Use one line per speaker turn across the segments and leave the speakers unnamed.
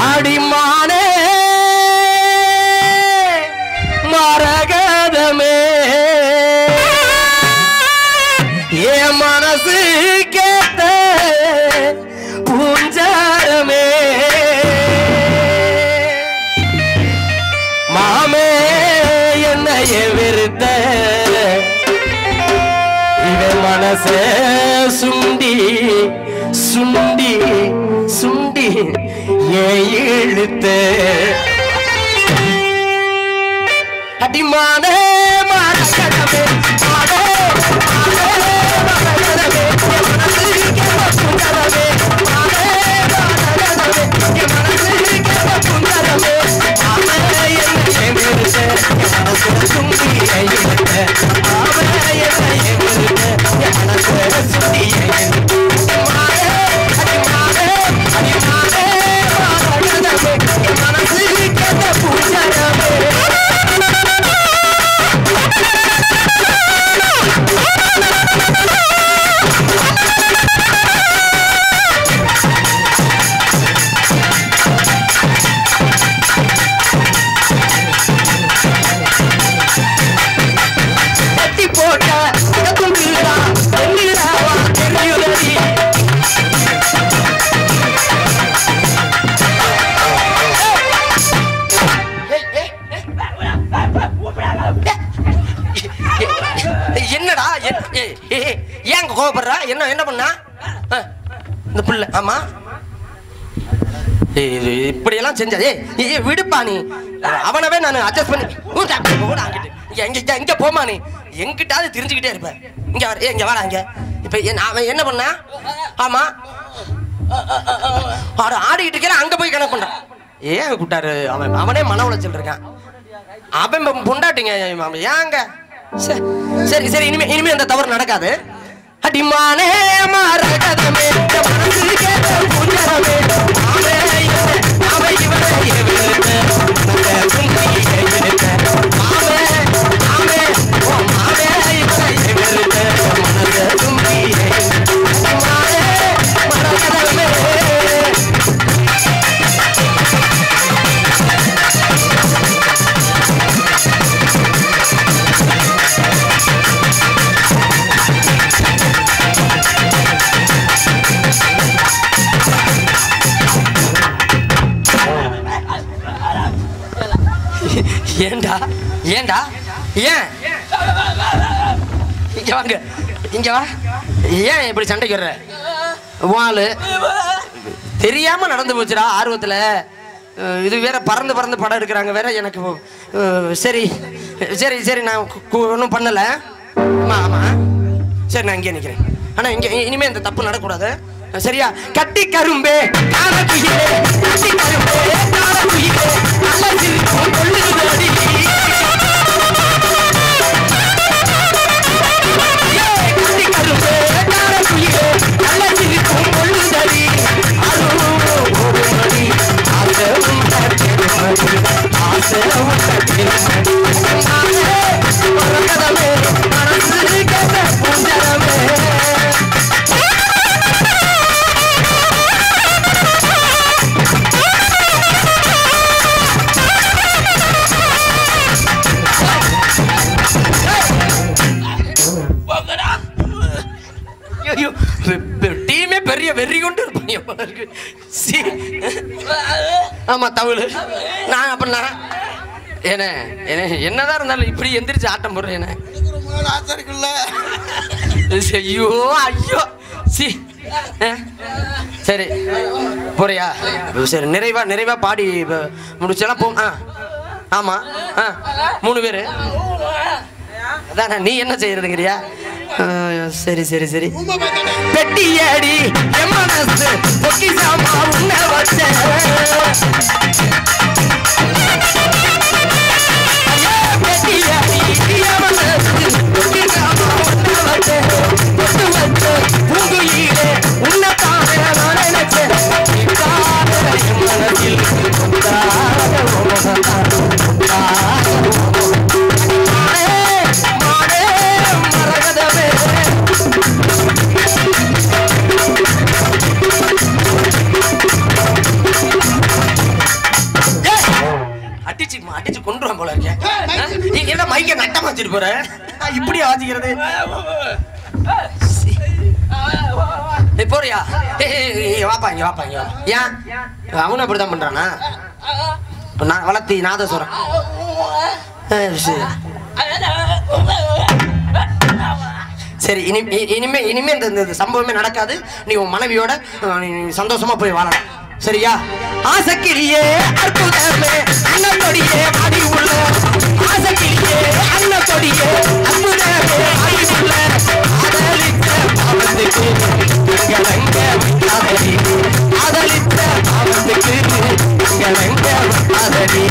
அடிமானே மரகதமே என் மனசு கேட்ட பூஞ்சாரமே மாமே என்னைய வெறுத்த இவன் மனச சுண்டி சுண்டி சுண்டி ஏன் இழுத்த அடிமானே மாடக்கடவே மாடே மாடே மாடக்கடவே என் மனசு கேட்ட புங்கரவே மாடே மாடக்கடவே என் மனசு கேட்ட புங்கரவே மாமே என்னை விருத என் மனசு சுண்டி இழுத்த மாமே என்னை விருத என் மனசு சுண்டி இழுத்த மாடே அடிமானே அடிமானே மாடக்கடவே என் மனசு கேட்ட புங்கரவே கட்டி போட்ட அகத்துள்ளா தென்னிலாவா தெரியுதடி என்னடா என்- ஏய், ஏய், ஏய், ஏன் கோபப்படுறா என்ன என்ன பண்ணா ஆ, இந்த புள்ள ஆமா ஏய், இது இப்படியெல்லாம் செஞ்சா ஏய் ஏய், விடுப்பா நீ அவனவே நான் அட்ஜஸ்ட் பண்ணி ஊட்டா, போடா அங்கிட்டு. இங்க இங்க இங்க இங்க போமா நீ எங்கிட்டாவது தெரிஞ்சுக்கிட்டே இருப்ப இங்க வர ஏய், இங்க வாடா இங்க இப்ப என்ன அவன் என்ன பண்ணா ஆமா அவன் ஆடிக்கிட்டு இருக்கிற அங்க போய் கணக்கு பண்றான் ஏன் கூட்டாரு அவன் அவனே மன உளைச்சல் இருக்கான் அவன் பொ- பொண்டாட்டிங்க அவன் ஏங்க சே- சரி சரி இனிமே இனிமே அந்த தவறு நடக்காது அடிமானே மரகதமே என் மனசு கேட்ட புஞ்சரமே மாமே இவனே, மாமே இவனே, இவனே, அந்த குந்தியை இழுத்த. மாமே, மாமே, ஓ மாமே இவனே, இவனே, மனச குந்தியை இழுத்த. அடிமானே மரகதமே ஏண்டா ஏண்டா ஏன் இங்க வாங்க இங்க வா ஏன் இப்படி சண்டைக்கு வர்ற வாளு தெரியாம நடந்து போச்சுடா ஆர்வத்துல அஹ் இது வேற பறந்து பறந்து படம் எடுக்கிறாங்க வேற எனக்கு அஹ் சரி சரி சரி நான் ஒன்றும் பண்ணல ஆமா ஆமா சரி நான் இங்கே நிற்கிறேன் ஆனா இங்க இ- இனிமே இந்த தப்பு நடக்கூடாது சரியா கட்டி கரும்பே காண குயிலே கட்டி கரும்பே காண குயிலே நல்ல சிரிக்கும் கொள்ளுதடி கட்டி கரும்பே காண குயிலே நல்ல சிரிக்கும் கொள்ளுதடி அருளும் ஒரு மணி ஆசவும் தட்டிருமடி ஆசவும் தட்டிருமடி மரகதமே மனசு கேட்ட பூஞ்சரமே ஐயோ, பெ- பெ- டீமே பெரிய வெறி கொண்டு இருப்பாங்க போல இருக்கு. சீ. ஆமா தவுள் நான் அப்படின்னா என்ன என்ன என்னதான் இருந்தாலும் இப்படி எந்திரிச்சு ஆட்டம் போடுறேன் என்ன
ஆசை இருக்குல்ல
ஐயோ ஐயோ சி சரி போறியா சரி நிறைவா நிறைவா பாடி ப- முடிச்செல்லாம் போ ஆ ஆமா ஆ மூணு பேரு அதான் நீ என்ன செய்யறதுங்கிறியா ஆ, சரி சரி சரி பெட்டியடி என் மனசு பொக்கிசாமா உன்னை வச்ச ஐயா, பெட்டியடி என் மனசு பொக்கிசாமா உன்னை வச்ச. பொட்டு வச்ச பூங்குயிலே உன்னைத்தானே நான் நினைச்சேன். நிற்காத என் மனதில் உண்டாத உலகம். உண்டாத மானே, மானே, மரகதமே அடிச்சு அடிச்சு கொண்டுருவேன் போல இருக்கேன் ஆ? நீ என்ன மைக்க நட்டமா வச்சுட்டு போற ஆ, இப்படி ஆச்சிக்கிறது ஏய் போறியா ஏய், ஏய், ஏய், வாப்பா இங்க வாப்பா இங்க வா. ஏன் அவனும் அப்படிதான் பண்றானா இப்ப நான் வளர்த்தி நாத சொல்றேன் சரி இனி இ- இனிமே இனிமே இந்த இந்த- இந்த சம்பவமே நடக்காது நீ உன் மனைவியோட அஹ், நீ சந்தோஷமா போய் வாழலாம் சரியா ஆசக்கிளியே அற்புதமே அன்னத்தொடியே அடி உள்ள ஆசக்கிளியே அன்னத்தொடியே அற்புதமே அடி உள்ள ஆதலித்த பாவத்துக்கு எங்களெங்க ஆதரி ஆதலித்த பாவத்துக்கு எங்களெங்க ஆதரி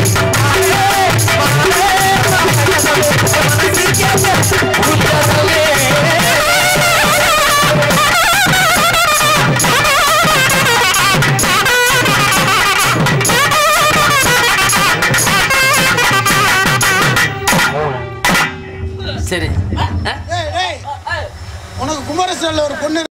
சரி
டேய், டேய். உனக்கு குமாரசாமில ஒரு பொண்ணு